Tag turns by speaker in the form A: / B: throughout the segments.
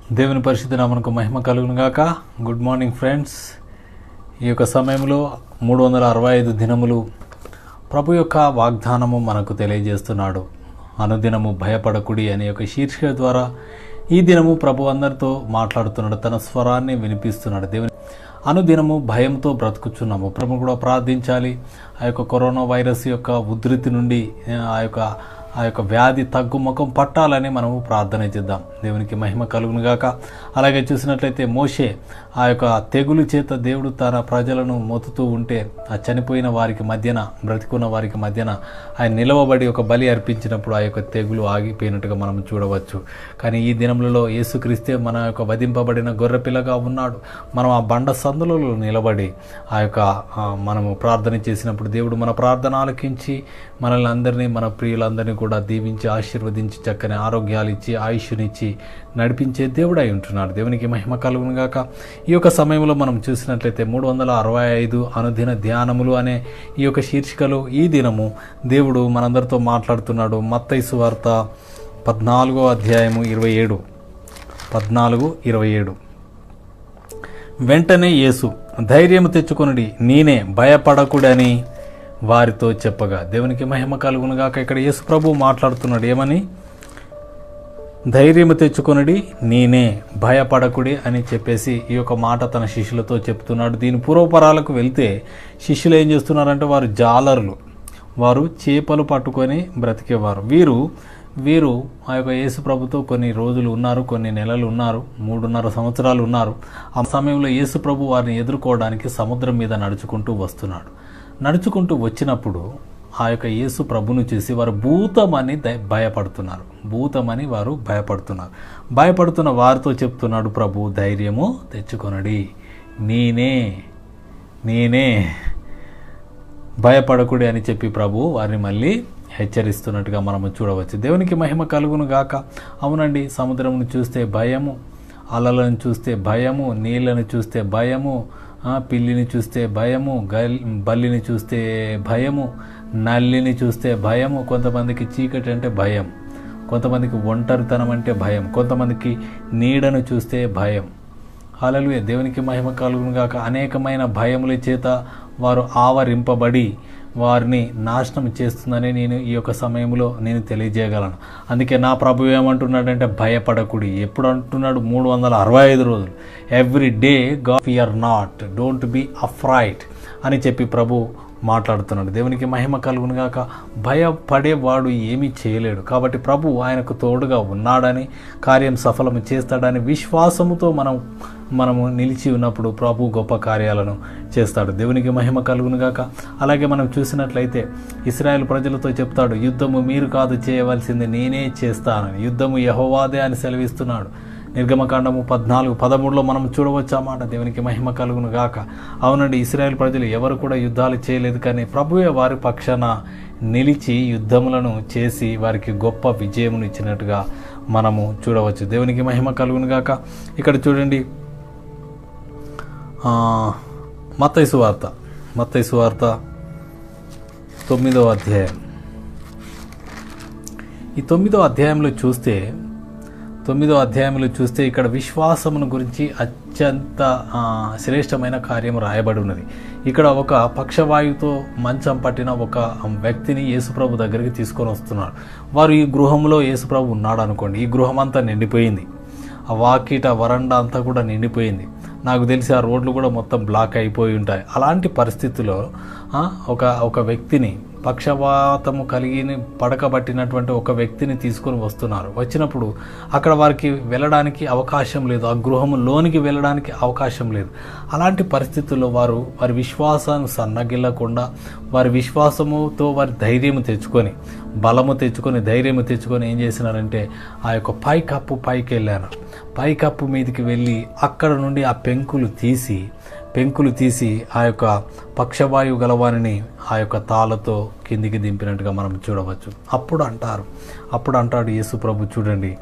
A: దేవుని పరిశుద్ధ నామనకు మహిమ కలుగును గాక గుడ్ మార్నింగ్ ఫ్రెండ్స్ ఈ యొక్క సమయంలో మూడు వందల అరవై ఐదు దినములు ప్రభు యొక్క వాగ్దానము మనకు తెలియజేస్తున్నాడు అనుదినము భయపడకుడి అనే యొక్క శీర్షిక ద్వారా ఈ దినము ప్రభు అందరితో మాట్లాడుతున్నాడు తన స్వరాన్ని వినిపిస్తున్నాడు దేవుని అనుదినము భయంతో బ్రతుకుచున్నాము ప్రభు కూడా ప్రార్థించాలి ఆ యొక్క కరోనా వైరస్ యొక్క ఉధృతి నుండి ఆ యొక్క ఆ యొక్క వ్యాధి తగ్గుముఖం పట్టాలని మనము ప్రార్థన చేద్దాం దేవునికి మహిమ కలుగును గాక అలాగే చూసినట్లయితే మోషే ఆ యొక్క తెగులు చేత దేవుడు తన ప్రజలను మొతుతూ ఉంటే ఆ చనిపోయిన వారికి మధ్యన బ్రతికున్న వారికి మధ్యన ఆయన నిలవబడి ఒక బలి అర్పించినప్పుడు ఆ యొక్క తెగులు ఆగిపోయినట్టుగా మనం చూడవచ్చు కానీ ఈ దినములలో యేసుక్రీస్తే మన యొక్క వధింపబడిన గొర్రెపిల్లగా ఉన్నాడు మనం ఆ బండ సందులలో నిలబడి ఆ యొక్క ఆ, మనము ప్రార్థన చేసినప్పుడు దేవుడు మన ప్రార్థన ఆలకించి మనల్ని అందరినీ మన ప్రియులందరినీ కూడా దీవించి ఆశీర్వదించి చక్కని ఆరోగ్యాలు ఇచ్చి ఆయుష్నిచ్చి నడిపించే దేవుడు అయి ఉంటున్నాడు దేవునికి మహిమ కలుగును గాక ఈ యొక్క సమయంలో మనం చూసినట్లయితే మూడు వందల అరవై ఐదు అనుదిన ధ్యానములు అనే ఈ యొక్క శీర్షికలో ఈ దినము దేవుడు మనందరితో మాట్లాడుతున్నాడు మత్తైసు వార్త పద్నాలుగో అధ్యాయము ఇరవై ఏడు పద్నాలుగు ఇరవై ఏడు వెంటనే యేసు ధైర్యం తెచ్చుకొనుడి నేనే భయపడకుడని వారితో చెప్పగా దేవునికి మహిమ కలుగునుగాక ఇక్కడ యేసు ప్రభు మాట్లాడుతున్నాడు ఏమని ధైర్యము తెచ్చుకొనుడి నేనే భయపడకుడి అని చెప్పేసి ఈ యొక్క మాట తన శిష్యులతో చెప్తున్నాడు దీని పూర్వపరాలకు వెళ్తే శిష్యులు ఏం చేస్తున్నారంటే వారు జాలరులు వారు చేపలు పట్టుకొని బ్రతికేవారు వీరు వీరు ఆ యొక్క యేసు ప్రభుతో కొన్ని రోజులు ఉన్నారు కొన్ని నెలలు ఉన్నారు మూడున్నర సంవత్సరాలు ఉన్నారు ఆ సమయంలో యేసు ప్రభు వారిని ఎదుర్కోవడానికి సముద్రం మీద నడుచుకుంటూ వస్తున్నాడు నడుచుకుంటూ వచ్చినప్పుడు ఆ యొక్క యేసు ప్రభును చూసి వారు భూతమని ద- భయపడుతున్నారు భూతమని వారు భయపడుతున్నారు భయపడుతున్న వారితో చెప్తున్నాడు ప్రభు ధైర్యము తెచ్చుకొనడి నేనే నేనే భయపడకుడి అని చెప్పి ప్రభు వారిని మళ్ళీ హెచ్చరిస్తున్నట్టుగా మనము చూడవచ్చు దేవునికి మహిమ కలుగును గాక అవునండి సముద్రమును చూస్తే భయము అలలను చూస్తే భయము నీళ్ళను చూస్తే భయము ఆ, పిల్లిని చూస్తే భయము గల్ బల్లిని చూస్తే భయము నల్లిని చూస్తే భయము కొంతమందికి చీకటి అంటే భయం కొంతమందికి ఒంటరితనం అంటే భయం కొంతమందికి నీడను చూస్తే భయం హల్లెలూయా దేవునికి మహిమ కలుగును గాక అనేకమైన భయముల చేత వారు ఆవరింపబడి వారిని నాశనం చేస్తుందని నేను ఈ యొక్క సమయంలో నేను తెలియజేయగలను అందుకే నా ప్రభు ఏమంటున్నాడంటే భయపడకుడి ఎప్పుడు అంటున్నాడు మూడు వందల అరవై ఐదు రోజులు ఎవ్రీ డే గా fear not don't be afraid అని చెప్పి ప్రభు మాట్లాడుతున్నాడు దేవునికి మహిమ కలుగును గాక భయపడేవాడు ఏమీ చేయలేడు కాబట్టి ప్రభు ఆయనకు తోడుగా ఉన్నాడని కార్యం సఫలము చేస్తాడని విశ్వాసముతో మనం మనము నిలిచి ఉన్నప్పుడు ప్రభు గొప్ప కార్యాలను చేస్తాడు దేవునికి మహిమ కలుగును గాక అలాగే మనం చూసినట్లయితే ఇస్రాయేల్ ప్రజలతో చెప్తాడు యుద్ధము మీరు కాదు చేయవలసింది నేనే చేస్తానని యుద్ధము యహోవాదే అని సెలవిస్తున్నాడు నిర్గమకాండము పద్నాలుగు పదమూడులో మనం చూడవచ్చు ఆ మాట దేవునికి మహిమ కలుగును గాక అవునండి ఇస్రాయేల్ ప్రజలు ఎవరు కూడా యుద్ధాలు చేయలేదు కానీ ప్రభువే వారి పక్షాన నిలిచి యుద్ధములను చేసి వారికి గొప్ప విజయమును ఇచ్చినట్టుగా మనము చూడవచ్చు దేవునికి మహిమ కలుగును గాక ఇక్కడ చూడండి ఆ, మత్తయి సువార్త మత్తయి సువార్త తొమ్మిదవ అధ్యాయం ఈ తొమ్మిదో అధ్యాయంలో చూస్తే తొమ్మిదో అధ్యాయంలో చూస్తే ఇక్కడ విశ్వాసమును గురించి అత్యంత ఆ, శ్రేష్టమైన కార్యం రాయబడి ఉన్నది ఇక్కడ ఒక పక్షవాయువుతో మంచం పట్టిన ఒక వ్యక్తిని యేసుప్రభు దగ్గరికి తీసుకొని వస్తున్నారు వారు ఈ గృహంలో యేసుప్రభు ఉన్నాడు అనుకోండి ఈ గృహం అంతా నిండిపోయింది ఆ వాకిట వరండా అంతా కూడా నిండిపోయింది నాకు తెలిసి ఆ రోడ్లు కూడా మొత్తం బ్లాక్ అయిపోయి ఉంటాయి అలాంటి పరిస్థితుల్లో ఆ, ఒక ఒక వ్యక్తిని పక్షవాతము కలిగి పడకబట్టినటువంటి ఒక వ్యక్తిని తీసుకొని వస్తున్నారు వచ్చినప్పుడు అక్కడ వారికి వెళ్ళడానికి అవకాశం లేదు ఆ గృహం లోనికి వెళ్ళడానికి అవకాశం లేదు అలాంటి పరిస్థితుల్లో వారు వారి విశ్వాసాన్ని సన్నగిల్లకుండా వారి విశ్వాసముతో వారి ధైర్యము తెచ్చుకొని బలము తెచ్చుకొని ధైర్యము తెచ్చుకొని ఏం చేసినారంటే ఆ యొక్క పైకప్పు పైకి వెళ్ళారు పైకప్పు మీదకి వెళ్ళి అక్కడ నుండి ఆ పెంకులు తీసి పెంకులు తీసి ఆ యొక్క పక్షవాయువు గలవానిని ఆ యొక్క తాళతో కిందికి దింపినట్టుగా మనం చూడవచ్చు అప్పుడు అంటారు అప్పుడు అంటాడు యేసు ప్రభు చూడండి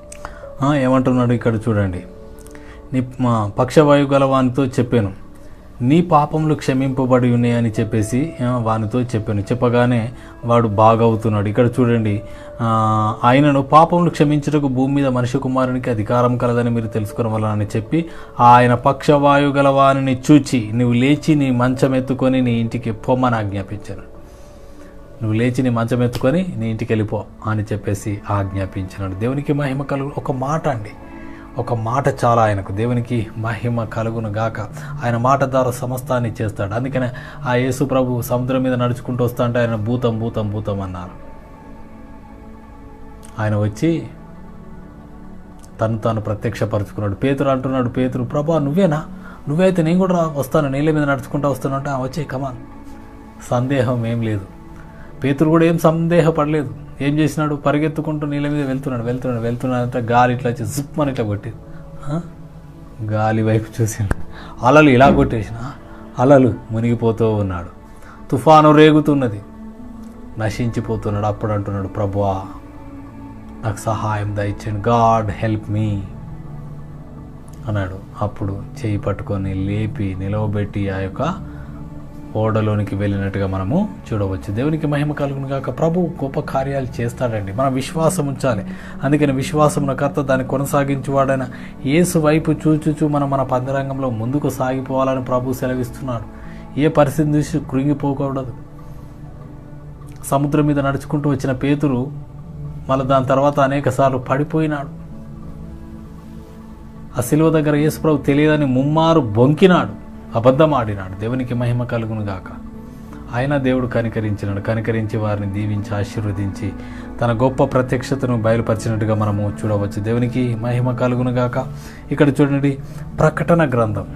A: ఆ, ఏమంటున్నాడు ఇక్కడ చూడండి నీ మా పక్షవాయువు గలవానితో చెప్పాను నీ పాపములు క్షమింపబడి ఉన్నాయని చెప్పేసి ఆ, వానితో చెప్పాను చెప్పగానే వాడు బాగవుతున్నాడు ఇక్కడ చూడండి ఆ, ఆయనను పాపములు క్షమించుటకు భూమి మీద మనిషి కుమారునికి అధికారం కలదని మీరు తెలుసుకున్న వల్ల అని చెప్పి ఆయన పక్షవాయు గల వానిని చూచి నువ్వు లేచి నీ మంచం ఎత్తుకొని నీ ఇంటికి పొమ్మని ఆజ్ఞాపించాను నువ్వు లేచి నీ మంచం ఎత్తుకొని నీ ఇంటికి వెళ్ళిపో అని చెప్పేసి ఆజ్ఞాపించినాడు దేవునికి మహిమ కలుగు ఒక మాట అండి ఒక మాట చాలా ఆయనకు దేవునికి మహిమ కలుగును గాక ఆయన మాట ద్వారా సమస్తాన్ని చేస్తాడు అందుకనే ఆ యేసు ప్రభు సముద్రం మీద నడుచుకుంటూ వస్తా అంటే ఆయన భూతం భూతం భూతం అన్నారు ఆయన వచ్చి తను తాను ప్రత్యక్షపరుచుకున్నాడు పేతురు అంటున్నాడు పేతురు ప్రభా నువ్వేనా నువ్వైతే నేను కూడా రా- వస్తాను నీళ్ళ మీద నడుచుకుంటూ వస్తాను అంటే వచ్చే కమాన్ సందేహం ఏం లేదు పేతురు కూడా ఏం సందేహపడలేదు ఏం చేసినాడు పరిగెత్తుకుంటూ నీళ్ళ మీద వెళ్తున్నాడు వెళ్తున్నాడు వెళ్తున్నాడు అంటే గాలి ఇట్లా వచ్చి జిప్ అని ఇట్లా కొట్టింది ఆ? గాలి వైపు చూసిండు అలలు ఇలా కొట్టేసిన అలలు మునిగిపోతూ ఉన్నాడు తుఫాను రేగుతున్నది నశించిపోతున్నాడు అప్పుడు అంటున్నాడు ప్రభువా నాకు సహాయం దయచండి గాడ్ హెల్ప్ మీ అన్నాడు అప్పుడు చేయి పట్టుకొని లేపి నిలవబెట్టి ఆ యొక్క ఓడలోనికి వెళ్ళినట్టుగా మనము చూడవచ్చు దేవునికి మహిమ కలుగును గాక ప్రభు గొప్ప కార్యాలు చేస్తాడండి మనం విశ్వాసం ఉంచాలి అందుకని విశ్వాసమున కర్త దాన్ని కొనసాగించువాడైన యేసు వైపు చూచుచూ మనం మన పందరంగంలో ముందుకు సాగిపోవాలని ప్రభు సెలవిస్తున్నాడు ఏ పరిస్థితి చూసి కృంగిపోకూడదు సముద్రం మీద నడుచుకుంటూ వచ్చిన పేతురు మళ్ళీ దాని తర్వాత అనేక సార్లు పడిపోయినాడు ఆ శిలువ దగ్గర యేసుప్రభు తెలియదని ముమ్మారు బొంకినాడు అబద్ధం ఆడినాడు దేవునికి మహిమ కలుగును గాక ఆయన దేవుడు కనికరించినాడు కనికరించి వారిని దీవించి ఆశీర్వదించి తన గొప్ప ప్రత్యక్షతను బయలుపరిచినట్టుగా మనము చూడవచ్చు దేవునికి మహిమ కలుగును గాక ఇక్కడ చూడండి ప్రకటన గ్రంథం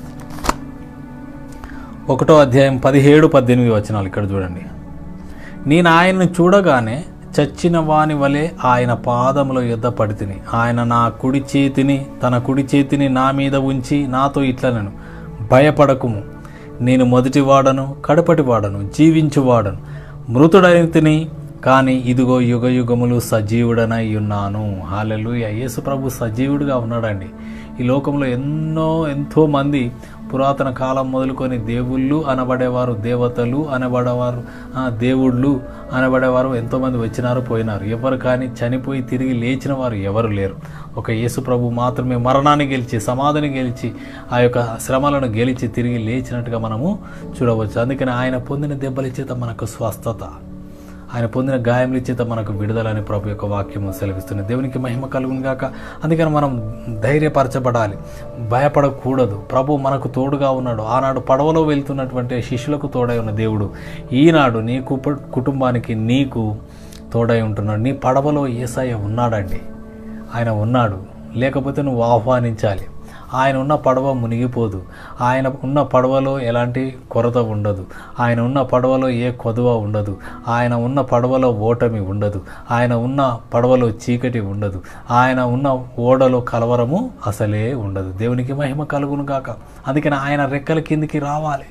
A: ఒకటో అధ్యాయం పదిహేడు పద్దెనిమిది వచనాలు ఇక్కడ చూడండి నేను ఆయనను చూడగానే చచ్చిన వాని వలె ఆయన పాదముల యుద్ధ పడితిని ఆయన నా కుడి చేతిని తన కుడి చేతిని నా మీద ఉంచి నాతో ఇట్లనను భయపడకుము నేను మొదటి వాడను కడపటి వాడను జీవించువాడను మృతుడైన తిని కానీ ఇదిగో యుగ యుగములు సజీవుడనై ఉన్నాను హాలెలూయ యేసు ప్రభు సజీవుడిగా ఉన్నాడండి ఈ లోకంలో ఎన్నో ఎంతో మంది పురాతన కాలం మొదలుకొని దేవుళ్ళు అనబడేవారు దేవతలు అనబడేవారు ఆ, దేవుళ్ళు అనబడేవారు ఎంతోమంది వచ్చినారు పోయినారు ఎవరు కానీ చనిపోయి తిరిగి లేచిన వారు ఎవరు లేరు ఒక యేసు ప్రభు మాత్రమే మరణాన్ని గెలిచి సమాధిని గెలిచి ఆ యొక్క శ్రమలను గెలిచి తిరిగి లేచినట్టుగా మనము చూడవచ్చు అందుకని ఆయన పొందిన దెబ్బల చేత మనకు స్వస్థత ఆయన పొందిన గాయముల చేత మనకు విడుదలని ప్రభు యొక్క వాక్యము సెలవిస్తుంది దేవునికి మహిమ కలుగును గాక అందుకని మనం ధైర్యపరచబడాలి భయపడకూడదు ప్రభు మనకు తోడుగా ఉన్నాడు ఆనాడు పడవలో వెళ్తున్నటువంటి శిష్యులకు తోడై ఉన్న దేవుడు ఈనాడు నీ కుప- కుటుంబానికి నీకు తోడై ఉంటున్నాడు నీ పడవలో ఏసయ్య ఉన్నాడండి ఆయన ఉన్నాడు లేకపోతే నువ్వు ఆహ్వానించాలి ఆయన ఉన్న పడవ మునిగిపోదు ఆయన ఉన్న పడవలో ఎలాంటి కొరత ఉండదు ఆయన ఉన్న పడవలో ఏ కొదువ ఉండదు ఆయన ఉన్న పడవలో ఓటమి ఉండదు ఆయన ఉన్న పడవలో చీకటి ఉండదు ఆయన ఉన్న ఓడలో కలవరము అసలే ఉండదు దేవునికి మహిమ కలుగును కాక అందుకని ఆయన రెక్కల కిందికి రావాలి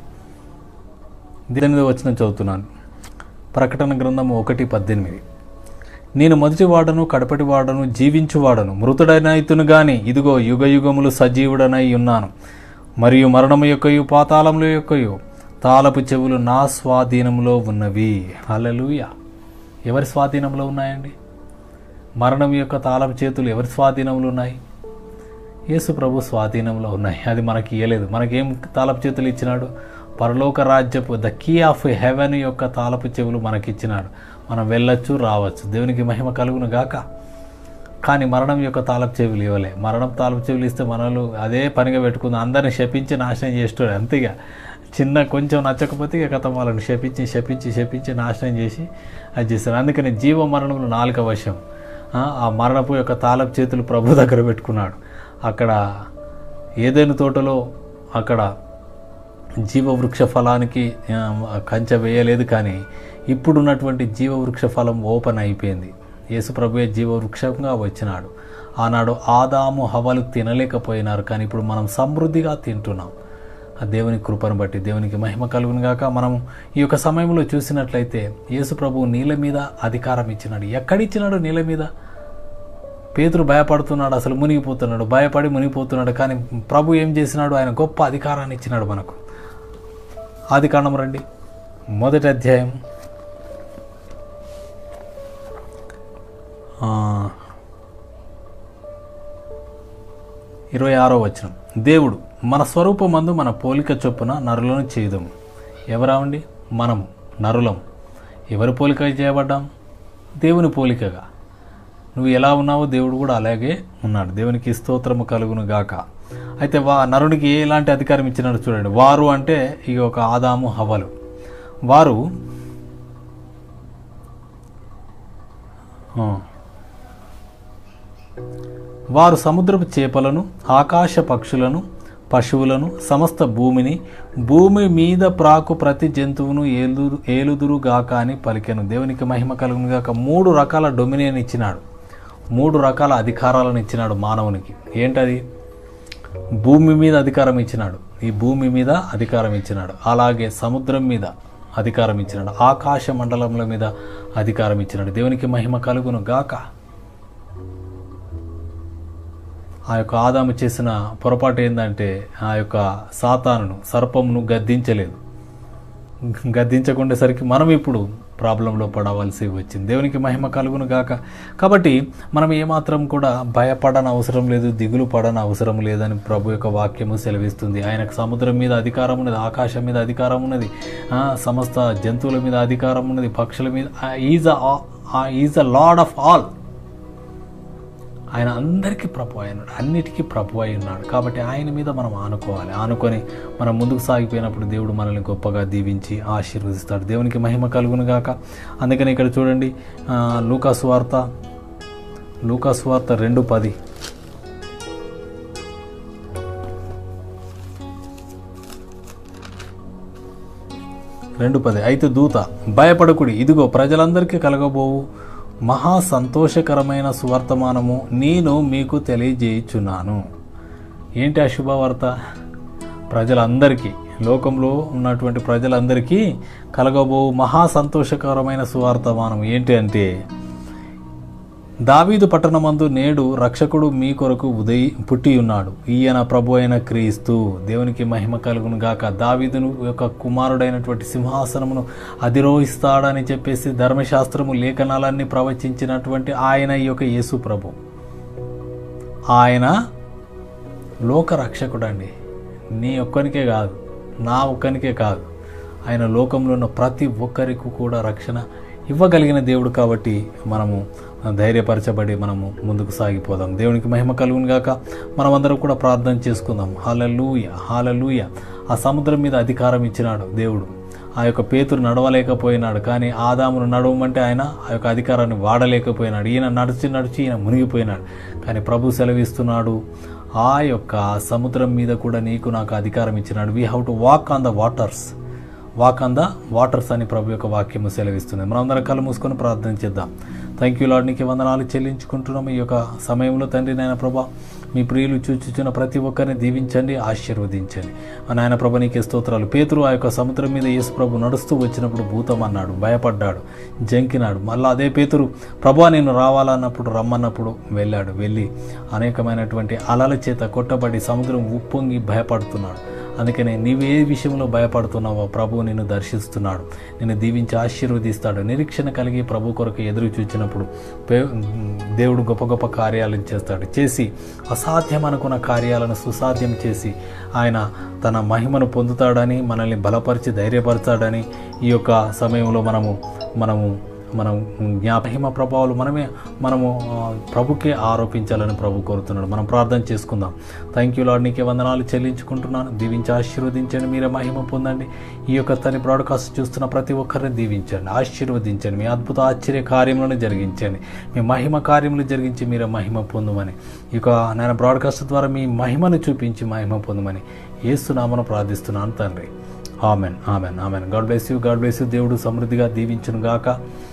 A: దీని వచ్చిన చదువుతున్నాను ప్రకటన గ్రంథం ఒకటి పద్దెనిమిది నేను మొదటి వాడను కడపటి వాడను జీవించువాడను మృతుడనైతును గాని ఇదిగో యుగ యుగములు సజీవుడనై ఉన్నాను మరియు మరణము యొక్కయు పాతాళముల యొక్కయు తాళపు చెవులు నా స్వాధీనంలో ఉన్నవి హల్లెలూయా ఎవరి స్వాధీనంలో ఉన్నాయండి మరణం యొక్క తాళపు చేతులు ఎవరి స్వాధీనంలో ఉన్నాయి యేసు ప్రభు స్వాధీనంలో ఉన్నాయి అది మనకి ఇయ్యలేదు మనకేం తాళపు చేతులు ఇచ్చినాడు పరలోక రాజ్యపు ద కీ ఆఫ్ హెవెన్ యొక్క తాళపు చెవులు మనకిచ్చినాడు మనం వెళ్ళొచ్చు రావచ్చు దేవునికి మహిమ కలుగును గాక కానీ మరణం యొక్క తాళపు చెవులు ఇవ్వలే మరణం తాళపు చెవులు ఇస్తే మనలు అదే పనిగా పెట్టుకుంది అందరిని శపించి నాశనం చేస్తాడు అంతేగా చిన్న కొంచెం నచ్చకపోతే ఇక కథ వాళ్ళని శపించి శపించి శపించి నాశనం చేసి అది చేస్తారు అందుకని జీవ మరణములు నాలుక వశం ఆ, ఆ మరణపు యొక్క తాళపు చేతులు ప్రభు దగ్గర పెట్టుకున్నాడు అక్కడ ఏదైనా తోటలో అక్కడ జీవవృక్ష ఫలానికి ఆ, కంచె వేయలేదు కానీ ఇప్పుడున్నటువంటి జీవవృక్ష ఫలం ఓపెన్ అయిపోయింది యేసు ప్రభువే జీవవృక్షంగా వచ్చినాడు ఆనాడు ఆదాము హవలు తినలేకపోయినారు కానీ ఇప్పుడు మనం సమృద్ధిగా తింటున్నాం ఆ దేవుని కృపను బట్టి దేవునికి మహిమ కలుగును గాక మనం ఈ యొక్క సమయంలో చూసినట్లయితే యేసు ప్రభువు నీళ్ళ మీద అధికారం ఇచ్చినాడు ఎక్కడిచ్చినాడు నీళ్ళ మీద పేతురు భయపడుతున్నాడు అసలు మునిగిపోతున్నాడు భయపడి మునిగిపోతున్నాడు కానీ ప్రభు ఏం చేసినాడు ఆయన గొప్ప అధికారాన్ని ఇచ్చినాడు మనకు ఆది కాండం రండి మొదటి అధ్యాయం ఆ, ఇరవై ఆరో వచనం దేవుడు మన స్వరూపమందు మన పోలిక చొప్పున నరులను చేయుదము ఎవరామండి మనము నరులం ఎవరి పోలిక చేయబడ్డాం దేవుని పోలికగా నువ్వు ఎలా ఉన్నావో దేవుడు కూడా అలాగే ఉన్నాడు దేవునికి స్తోత్రము కలుగును గాక అయితే వా నరునికి ఎలాంటి అధికారం ఇచ్చినాడు చూడండి వారు అంటే ఇక ఒక ఆదాము హవలు వారు ఆ, వారు సముద్రపు చేపలను ఆకాశ పక్షులను పశువులను సమస్త భూమిని భూమి మీద ప్రాకు ప్రతి జంతువును ఏలుదురు ఏలుదురుగాక అని పలికెను దేవునికి మహిమ కలుగును గాక మూడు రకాల డొమినియన్ ఇచ్చినాడు మూడు రకాల అధికారాలను ఇచ్చినాడు మానవునికి ఏంటది భూమి మీద అధికారం ఇచ్చినాడు ఈ భూమి మీద అధికారం ఇచ్చినాడు అలాగే సముద్రం మీద అధికారం ఇచ్చినాడు ఆకాశ మండలముల మీద అధికారం ఇచ్చినాడు దేవునికి మహిమ కలుగును గాక ఆ యొక్క ఆదాము చేసిన పొరపాటు ఏంటంటే ఆ యొక్క సాతానును సర్పమును గద్దించలేదు గద్దించకుండేసరికి మనం ఇప్పుడు ప్రాబ్లంలో పడవలసి వచ్చింది దేవునికి మహిమ కలుగును గాక కాబట్టి మనం ఏమాత్రం కూడా భయపడని అవసరం లేదు దిగులు పడని అవసరం లేదని ప్రభు యొక్క వాక్యము సెలవిస్తుంది ఆయనకు సముద్రం మీద అధికారం ఉన్నది ఆకాశం మీద అధికారం ఉన్నది ఆ, సమస్త జంతువుల మీద అధికారం ఉన్నది పక్షుల మీద is is a lord of all ఆయన అందరికీ ప్రభు అయినాడు అన్నిటికీ ప్రభు అయి ఉన్నాడు కాబట్టి ఆయన మీద మనం ఆనుకోవాలి ఆనుకొని మనం ముందుకు సాగిపోయినప్పుడు దేవుడు మనల్ని గొప్పగా దీవించి ఆశీర్వదిస్తాడు దేవునికి మహిమ కలుగును గాక అందుకని ఇక్కడ చూడండి ఆ, లూకాసు వార్త లూకాసు వార్త రెండు పది రెండు పది అయితే దూత భయపడకుడి ఇదిగో ప్రజలందరికీ కలగబోవు మహా సంతోషకరమైన సువర్తమానము నేను మీకు తెలియజేయుచున్నాను ఏంటి ఆ శుభవార్త ప్రజలందరికీ లోకంలో ఉన్నటువంటి ప్రజలందరికీ కలగబో మహా సంతోషకరమైన సువార్తమానం ఏంటి అంటే దావీదు పట్టణమందు నేడు రక్షకుడు మీ కొరకు ఉదయి పుట్టి ఉన్నాడు ఈయన ప్రభు అయిన క్రీస్తు దేవునికి మహిమ కలుగును గాక దావీదును యొక్క కుమారుడైనటువంటి సింహాసనమును అధిరోహిస్తాడని చెప్పేసి ధర్మశాస్త్రము లేఖనాలన్నీ ప్రవచించినటువంటి ఆయన ఈ యొక్క యేసు ప్రభు ఆయన లోక రక్షకుడు అండి నీ ఒక్కనికే కాదు నా ఒక్కనికే కాదు ఆయన లోకంలో ఉన్న ప్రతి ఒక్కరికి కూడా రక్షణ ఇవ్వగలిగిన దేవుడు కాబట్టి మనము ధైర్యపరచబడి మనము ముందుకు సాగిపోదాం దేవునికి మహిమ కలుగును గాక మనమందరం కూడా ప్రార్థన చేసుకుందాం హాలూయ హాలూయ ఆ సముద్రం మీద అధికారం ఇచ్చినాడు దేవుడు ఆ యొక్క పేతురు నడవలేకపోయినాడు కానీ ఆదామును నడవమంటే ఆయన ఆ యొక్క అధికారాన్ని వాడలేకపోయినాడు ఈయన నడిచి నడిచి ఈయన మునిగిపోయినాడు కానీ ప్రభు సెలవిస్తున్నాడు ఆ యొక్క సముద్రం మీద కూడా నీకు నాకు అధికారం ఇచ్చినాడు we have to walk on the waters walk on the waters అని ప్రభు యొక్క వాక్యము సెలవిస్తుంది మనం అందరం కళ్ళు మూసుకొని ప్రార్థన చేద్దాం థ్యాంక్ యూ లాడ్ నీకు వందనాలు చెల్లించుకుంటున్నాం ఈ యొక్క సమయంలో తండ్రి నాయన ప్రభా మీ ప్రియులు చూచుచున్న ప్రతి ఒక్కరిని దీవించండి ఆశీర్వదించండి ఆ నాయన ప్రభ నీకే స్తోత్రాలు పేతురు ఆ యొక్క సముద్రం మీద యేసు ప్రభు నడుస్తూ వచ్చినప్పుడు భూతం అన్నాడు భయపడ్డాడు జంకినాడు మళ్ళీ అదే పేతురు ప్రభా నేను రావాలన్నప్పుడు రమ్మన్నప్పుడు వెళ్ళాడు వెళ్ళి అనేకమైనటువంటి అలల చేత కొట్టబడి సముద్రం ఉప్పొంగి భయపడుతున్నాడు అందుకనే నీవు ఏ విషయంలో భయపడుతున్నావో ప్రభు నిన్ను దర్శిస్తున్నాడు నిన్ను దీవించి ఆశీర్వదిస్తాడు నిరీక్షణ కలిగి ప్రభు కొరకు ఎదురు చూచినప్పుడు పే- దేవుడు గొప్ప గొప్ప కార్యాలను చేస్తాడు చేసి అసాధ్యం అనుకున్న కార్యాలను సుసాధ్యం చేసి ఆయన తన మహిమను పొందుతాడని మనల్ని బలపరిచి ధైర్యపరచాడని ఈ యొక్క సమయంలో మనము మనము మనం జ్ఞాపహిమ ప్రభావాలు మనమే మనము ఆ, ప్రభుకే ఆరోపించాలని ప్రభు కోరుతున్నాడు మనం ప్రార్థన చేసుకుందాం థ్యాంక్ యూ లాడ్ నీకే వందనాలు చెల్లించుకుంటున్నాను దీవించి ఆశీర్వదించండి మీరే మహిమ పొందండి ఈ యొక్క తన బ్రాడ్కాస్ట్ చూస్తున్న ప్రతి ఒక్కరిని దీవించండి ఆశీర్వదించండి మీ అద్భుత ఆశ్చర్య కార్యములను జరిగించండి మీ మహిమ కార్యములు జరిగించి మీరే మహిమ పొందమని ఈ యొక్క నేను బ్రాడ్కాస్ట్ ద్వారా మీ మహిమను చూపించి మహిమ పొందమని ఏస్తున్నామని ప్రార్థిస్తున్నాను తండ్రి amen amen amen God bless you God bless you దేవుడు సమృద్ధిగా దీవించును గాక